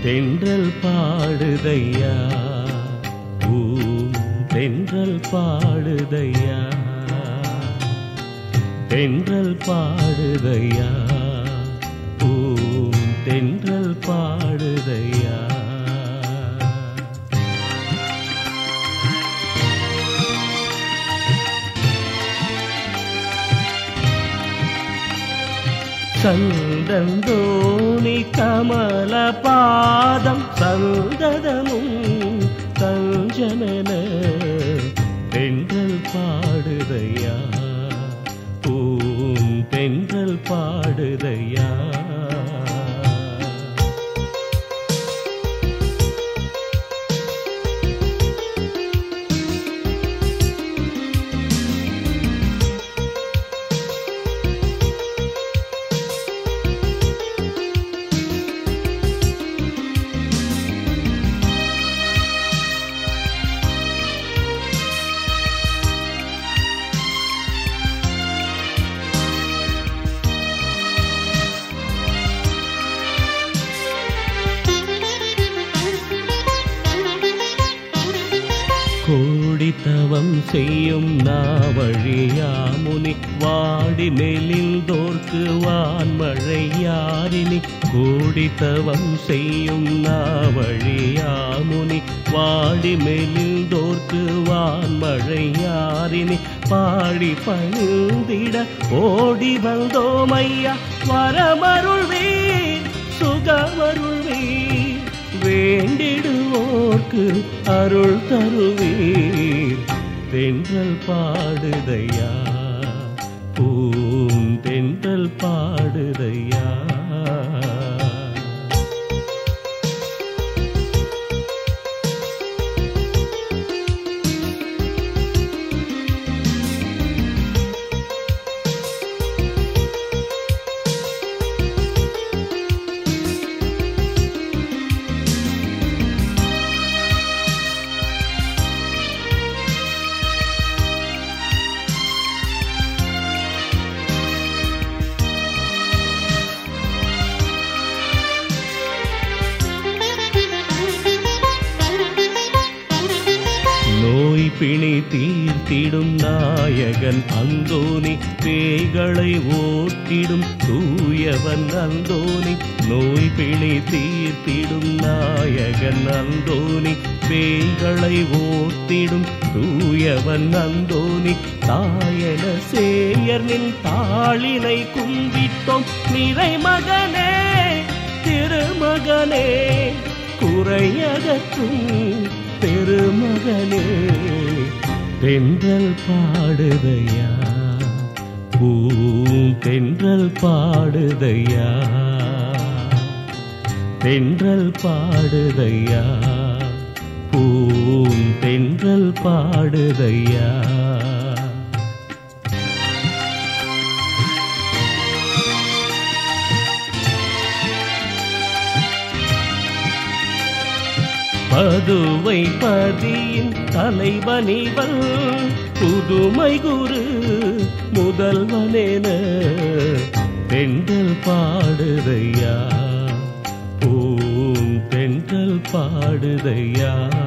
தென்றல் பாடுதையா பூம் தென்றல் பாடுதையா தென்றல் பாடுதையா பூம் தென்றல் பாடுதையா சந்தந்தோணி கமல பாதம் சந்ததமும் தஞ்சமென தென்றல் பாடுதையா பூம் தென்றல் பாடுதையா கோடி தவம் செய்யும் நாவழியாமுனி வாடி மெலிந்தோர்க்கு வான்மழை யாரினி கோடி தவம் செய்யும் நாவழியாமுனி வாடி மெலிந்தோர்க்கு வான்மழை யாரினி பாடி பணிந்திட ஓடி வந்தோம் ஐயா வரமருள்வீர் சுகமருள்வீர் வேண்டிடுவோர்க்கு அருள் தருவீர் தென்றல் பாடுதையா பூம் தென்றல் பாடுதையா நோய் பிணி தீர்த்திடும் நாயகன் அந்தோனி பேய்களை ஓட்டிடும் தூயவன் அந்தோனி நோய் பிணி தீர்த்திடும் நாயகன் அந்தோனி பேய்களை ஓட்டிடும் தூயவன் அந்தோனி தாயன சேயர் நின் தாளினை கும்பிட்டோம் நிறை மகனே திருமகனே குறையகற்றும் பெருமகனே தென்றல் பாடுதையா பூம் தென்றல் பாடுதையா தென்றல் பாடுதையா பூம் தென்றல் பாடுதையா பதுவை பதியின் தலைவனிவன் புதுமை குரு முதல்வனென தென்றல் பாடுதையா பூம் தென்றல் பாடுதையா